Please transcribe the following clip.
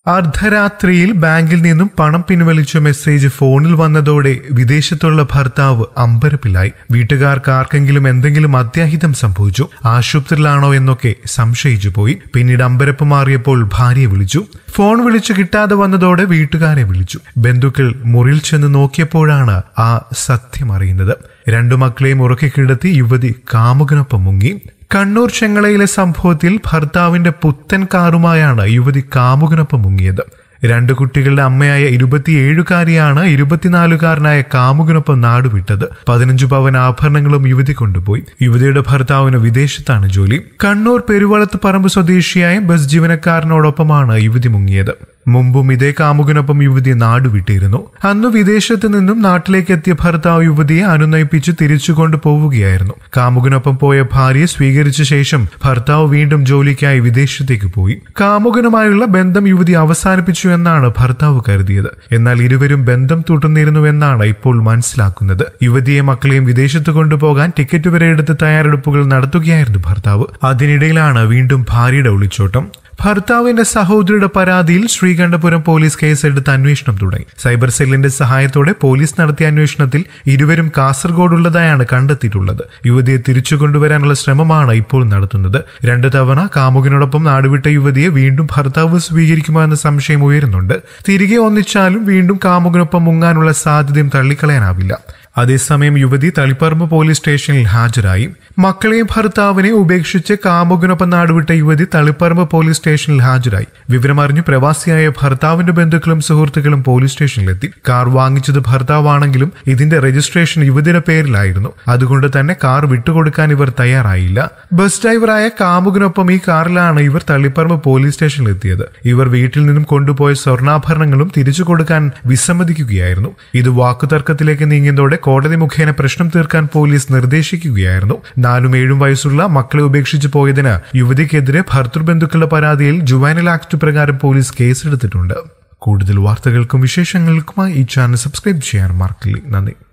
അർദ്ധരാത്രിയിൽ ബാങ്കിൽ നിന്നും പണം പിൻവലിച്ച മെസ്സേജ് ഫോണിൽ വന്നതോടെ വിദേശത്തുള്ള ഭർത്താവ് അമ്പരപ്പിലായി വീട്ടുകാർക്ക് ആർക്കെങ്കിലും എന്തെങ്കിലും അത്യാഹിതം സംഭവിച്ചു ആശുപത്രിയിലാണോ എന്നൊക്കെ സംശയിച്ചു പോയി പിന്നീട് അമ്പരപ്പ് മാറിയപ്പോൾ ഭാര്യയെ വിളിച്ചു ഫോൺ വിളിച്ചു കിട്ടാതെ വന്നതോടെ വീട്ടുകാരെ വിളിച്ചു ബന്ധുക്കൾ മുറിയിൽ ചെന്ന് നോക്കിയപ്പോഴാണ് ആ സത്യം അറിയുന്നത് രണ്ടു മക്കളെയും ഉറക്കി കിടത്തി യുവതി കാമുകനൊപ്പം മുങ്ങി കണ്ണൂർ ചെങ്ങളയിലെ സംഭവത്തിൽ ഭർത്താവിന്റെ പുത്തൻ കാറുമായാണ് യുവതി കാമുകനൊപ്പം മുങ്ങിയത് രണ്ടു കുട്ടികളുടെ അമ്മയായ ഇരുപത്തിയേഴുകാരിയാണ് ഇരുപത്തിനാലുകാരനായ കാമുകനൊപ്പം നാടുവിട്ടത് പതിനഞ്ചു പവൻ ആഭരണങ്ങളും യുവതി കൊണ്ടുപോയി യുവതിയുടെ ഭർത്താവിന് വിദേശത്താണ് ജോലി കണ്ണൂർ പെരുവളത്ത് പറമ്പ് സ്വദേശിയായ ബസ് ജീവനക്കാരനോടൊപ്പമാണ് യുവതി മുങ്ങിയത് മുമ്പും ഇതേ കാമുകനൊപ്പം യുവതി നാടുവിട്ടിരുന്നു അന്ന് വിദേശത്ത് നിന്നും നാട്ടിലേക്ക് എത്തിയ ഭർത്താവ് യുവതിയെ അനുനയിപ്പിച്ച് തിരിച്ചു കൊണ്ടുപോവുകയായിരുന്നു കാമുകനൊപ്പം പോയ ഭാര്യയെ സ്വീകരിച്ച ശേഷം ഭർത്താവ് വീണ്ടും ജോലിക്കായി വിദേശത്തേക്ക് പോയി കാമുകനുമായുള്ള ബന്ധം യുവതി അവസാനിപ്പിച്ചു എന്നാണ് ഭർത്താവ് കരുതിയത് എന്നാൽ ഇരുവരും ബന്ധം തുടർന്നിരുന്നുവെന്നാണ് ഇപ്പോൾ മനസ്സിലാക്കുന്നത് യുവതിയെ മക്കളെയും വിദേശത്ത് കൊണ്ടുപോകാൻ ടിക്കറ്റ് വരെ എടുത്ത് തയ്യാറെടുപ്പുകൾ നടത്തുകയായിരുന്നു ഭർത്താവ് അതിനിടയിലാണ് വീണ്ടും ഭാര്യയുടെ ഒളിച്ചോട്ടം ഭർത്താവിന്റെ സഹോദരിയുടെ പരാതിയിൽ ശ്രീകണ്ഠപുരം പോലീസ് കേസെടുത്ത് അന്വേഷണം തുടങ്ങി സൈബർ സെല്ലിന്റെ സഹായത്തോടെ പോലീസ് നടത്തിയ അന്വേഷണത്തിൽ ഇരുവരും കാസർഗോഡുള്ളതായാണ് കണ്ടെത്തിയിട്ടുള്ളത് യുവതിയെ തിരിച്ചു കൊണ്ടുവരാനുള്ള ശ്രമമാണ് ഇപ്പോൾ നടത്തുന്നത് രണ്ടു തവണ കാമുകനോടൊപ്പം നാടുവിട്ട യുവതിയെ വീണ്ടും ഭർത്താവ് സ്വീകരിക്കുമോ എന്ന സംശയം ഉയരുന്നുണ്ട് തിരികെ ഒന്നിച്ചാലും വീണ്ടും കാമുകനൊപ്പം മുങ്ങാനുള്ള സാധ്യതയും തള്ളിക്കളയാനാവില്ല അതേസമയം യുവതി തളിപ്പറമ്പ് പോലീസ് സ്റ്റേഷനിൽ ഹാജരായി മക്കളെയും ഭർത്താവിനെ ഉപേക്ഷിച്ച് കാമുകനൊപ്പം നാടുവിട്ട യുവതി തളിപ്പറമ്പ് പോലീസ് സ്റ്റേഷനിൽ ഹാജരായി വിവരമറിഞ്ഞ് പ്രവാസിയായ ഭർത്താവിന്റെ ബന്ധുക്കളും സുഹൃത്തുക്കളും പോലീസ് സ്റ്റേഷനിലെത്തി കാർ വാങ്ങിച്ചത് ഭർത്താവാണെങ്കിലും ഇതിന്റെ രജിസ്ട്രേഷൻ യുവതിയുടെ പേരിലായിരുന്നു അതുകൊണ്ട് തന്നെ കാർ വിട്ടുകൊടുക്കാൻ ഇവർ തയ്യാറായില്ല ബസ് ഡ്രൈവറായ കാമുകനൊപ്പം ഈ കാറിലാണ് ഇവർ തളിപ്പറമ്പ് പോലീസ് സ്റ്റേഷനിലെത്തിയത് ഇവർ വീട്ടിൽ നിന്നും കൊണ്ടുപോയ സ്വർണ്ണാഭരണങ്ങളും തിരിച്ചു കൊടുക്കാൻ വിസമ്മതിക്കുകയായിരുന്നു ഇത് വാക്കുതർക്കത്തിലേക്ക് നീങ്ങിയതോടെ കോടതി മുഖേന പ്രശ്നം തീർക്കാൻ പോലീസ് നിർദ്ദേശിക്കുകയായിരുന്നു നാലും ഏഴും വയസ്സുള്ള മക്കളെ ഉപേക്ഷിച്ചു പോയതിന് യുവതിക്കെതിരെ ഭർത്തൃബന്ധുക്കളുടെ പരാതിയിൽ ജുവാനൽ ആക്ട് പ്രകാരം പോലീസ് കേസെടുത്തിട്ടുണ്ട് കൂടുതൽ വാർത്തകൾക്കും വിശേഷങ്ങൾക്കുമായി ഈ ചാനൽ സബ്സ്ക്രൈബ് ചെയ്യാൻ മറക്കില്ല നന്ദി